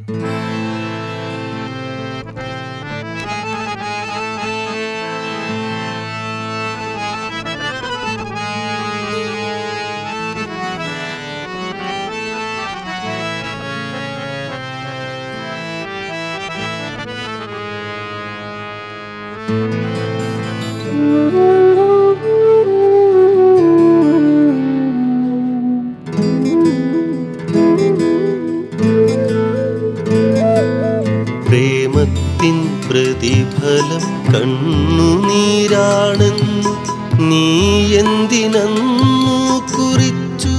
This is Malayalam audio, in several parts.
പ്രേമത്തിൻ പ്രതിഫലം കണ്ണുനീരാണെന്നു നീ എന്തിനന്നു കുറിച്ചു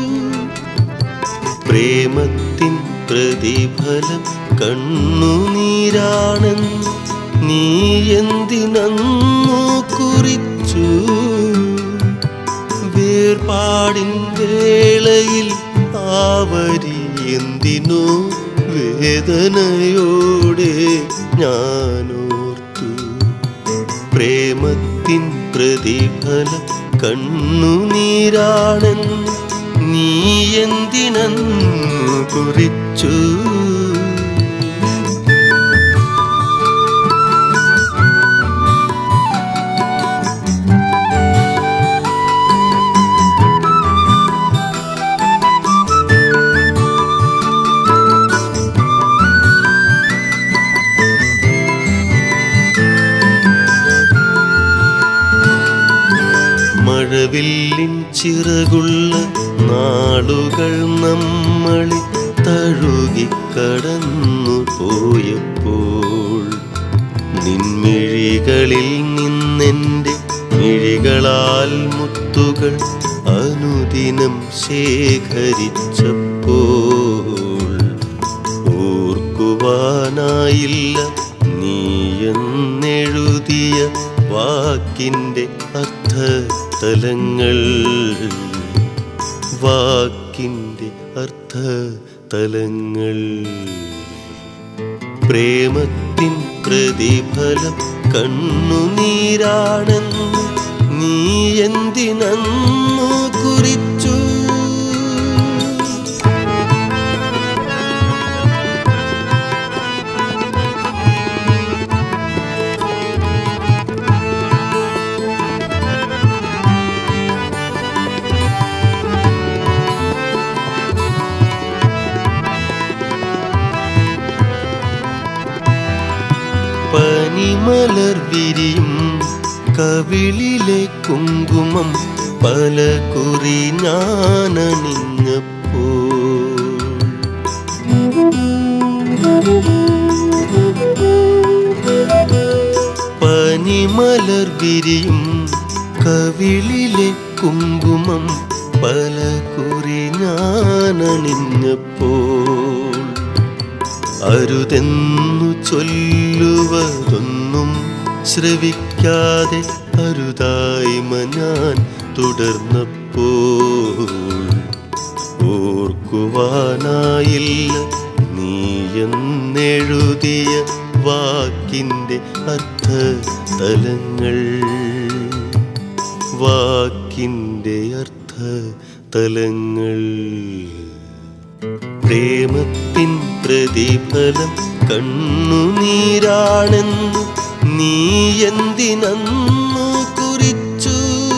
പ്രേമത്തിൻ പ്രതിഫലം കണ്ണുനീരാണെന്നു നീ എന്തിനന്നു കുറിച്ചു വേർപാടിൻ വേളയിൽ ആവരി എന്തിനോ വേദനയോടെ ഞാനോർത്തു പ്രേമത്തിൻ പ്രതിഫലം കണ്ണുനീരാണെന്ന് നീ എന്തിനന്നു കുറിച്ചു മഴവില്ലിൻ ചിറകുള്ള നാളുകൾ നമ്മളെ തഴുകിക്കടന്നു പോയപ്പോൾ നിൻമിഴികളിൽ നിന്നെൻ്റെ മിഴികളാൽ മുത്തുകൾ അനുദിനം ശേഖരിച്ചപ്പോൾ ഓർക്കുവാനായില്ല നീയെന്നെഴുതിയ വാക്കിൻ്റെ അർത്ഥതലങ്ങൾ വാക്കിൻ്റെ അർത്ഥതലങ്ങൾ പ്രേമത്തിൻ പ്രതിഫലം കണ്ണുനീരാണെന്ന് നീ എന്തിനന്നു കുറിച്ചു പനിമലർ വിരിയും കവിളിലെ കുങ്കുമം പല കുറി ഞാനണിഞ്ഞപ്പോ പനിമലർ വിരിയും കവിളിലെ കുങ്കുമം പല കുറി ഞാനണിഞ്ഞപ്പോൾ അരുതെന്നു ചൊല്ലുവതൊന്നും ശ്രവിക്കാതെ അരുതായ്മ ഞാൻ തുടർന്നപ്പോൾ ഓർക്കുവാനായില്ല നീ എന്നെഴുതിയ വാക്കിൻ്റെ അർത്ഥതലങ്ങൾ വാക്കിൻ്റെ അർത്ഥതലങ്ങൾ പ്രേമത്തിൻ പ്രതിഫലം കണ്ണുനീരാണെന്ന് നീ എന്തിനന്നു കുറിച്ചു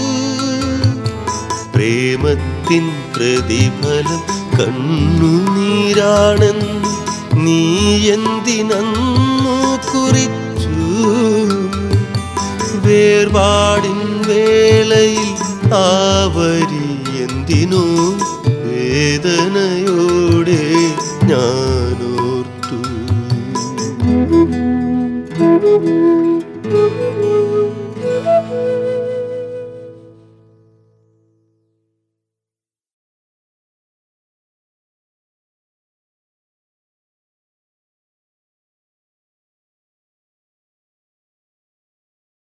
പ്രേമത്തിൻ പ്രതിഫലം കണ്ണുനീരാണെന്ന് നീ എന്തിനന്നു കുറിച്ചു വേർപാടിൻ വേളയിൽ ആവരി എന്തിനോ വേദനയോടെ ഞാനോർത്തു